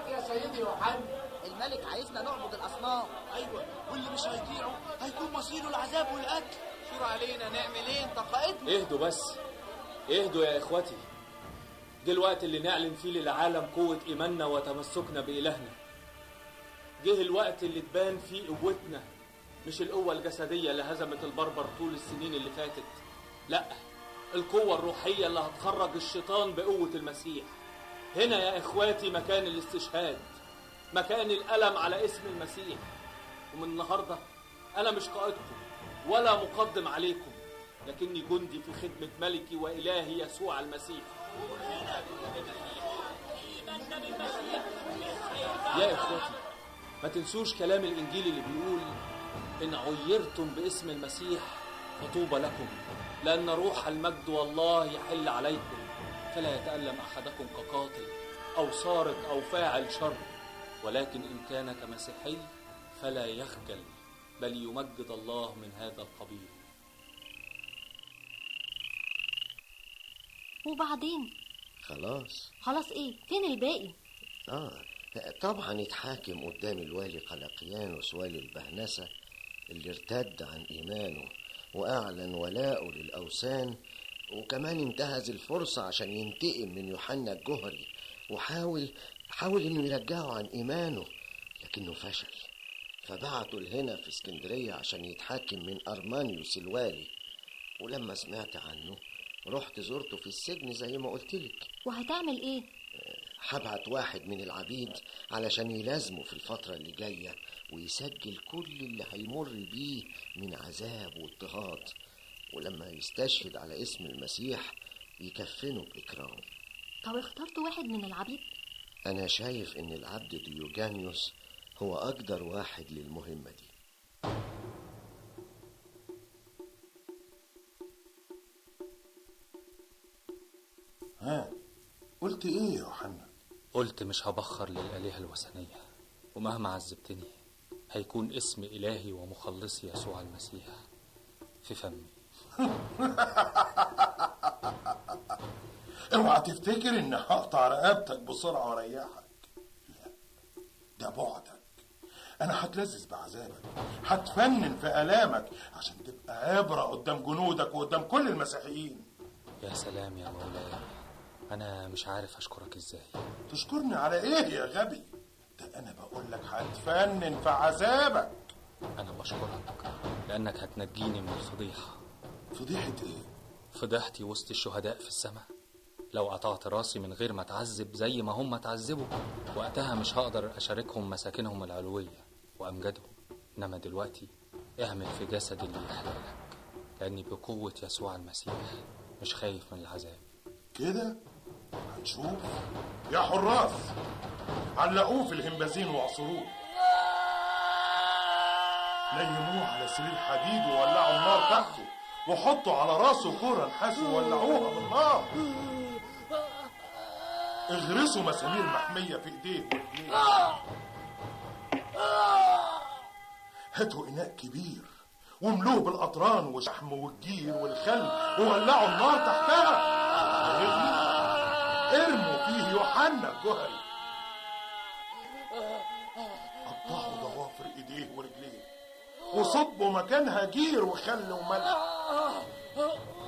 معاك يا سيدي يوحنا الملك عايزنا نعبد الاصنام ايوه واللي مش هيطيعه هيكون مصيره العذاب والقتل شور علينا نعمل ايه انت قائدنا اهدوا بس اهدوا يا اخوتي جه الوقت اللي نعلن فيه للعالم قوة إيماننا وتمسكنا بإلهنا جه الوقت اللي تبان فيه قوتنا مش القوة الجسدية اللي هزمت البربر طول السنين اللي فاتت لا القوة الروحية اللي هتخرج الشيطان بقوة المسيح هنا يا إخواتي مكان الاستشهاد مكان الألم على اسم المسيح ومن النهاردة أنا مش قائدكم ولا مقدم عليكم لكني جندي في خدمة ملكي وإلهي يسوع المسيح يا إخوتي ما تنسوش كلام الإنجيل اللي بيقول إن عيرتم باسم المسيح فطوبى لكم لأن روح المجد والله يحل عليكم فلا يتألم أحدكم كقاتل أو سارق أو فاعل شر ولكن إن كان كمسيحي فلا يخجل بل يمجد الله من هذا القبيل وبعدين خلاص خلاص ايه فين الباقي اه طبعا يتحاكم قدام الوالي قلقيانوس والي البهنسة اللي ارتد عن إيمانه وأعلن ولاءه للأوثان وكمان انتهز الفرصة عشان ينتقم من يوحنا الجهري وحاول حاول انه يرجعه عن ايمانه لكنه فشل فبعته لهنا في اسكندرية عشان يتحاكم من أرمانيوس الوالي ولما سمعت عنه رحت زرته في السجن زي ما قلتلك وهتعمل ايه هبعت واحد من العبيد علشان يلازمه في الفترة اللي جاية ويسجل كل اللي هيمر بيه من عذاب واضطهاد ولما يستشهد على اسم المسيح يكفنه بإكرام طب اخترت واحد من العبيد أنا شايف إن العبد ديوجانيوس هو أقدر واحد للمهمة دي ها قلت ايه يا يوحنا قلت مش هبخر للآلهة الوثنية ومهما عذبتني هيكون اسم إلهي ومخلصي يسوع المسيح في فمي اوعى تفتكر اني هقطع رقبتك بسرعه واريحك لا ده بعدك انا هتلذذ بعذابك هتفنن في الامك عشان تبقى عبره قدام جنودك وقدام كل المسيحيين يا سلام يا مولاي أنا مش عارف أشكرك إزاي تشكرني على ايه يا غبي ده انا بقول لك هتفنن في عذابك أنا بشكرك لأنك هتنجيني من الفضيحة فضيحه ايه فضيحتي وسط الشهداء في السماء لو قطعت راسي من غير ما اتعذب زي ما هم اتعذبوا وقتها مش هقدر أشاركهم مساكنهم العلوية وأمجدهم إنما دلوقتي اعمل في جسدي اللي يحلالك لأني بقوة يسوع المسيح مش خايف من العذاب كده هنشوف يا حراس علقوه في الهمبازين واعصروه نيموه على سرير حديد وولعوا النار تحته وحطوا على راسه كورة نحاس وولعوها بالنار اغرسوا مسامير محمية في ايديه ورجليه هاتوا اناء كبير واملوه بالاطران والشحم والجير والخل وولعوا النار تحتها يغلي ارموا فيه يوحنا الجهري قطعوا ضوافر ايديه ورجليه وصبوا مكانها جير وخل وملح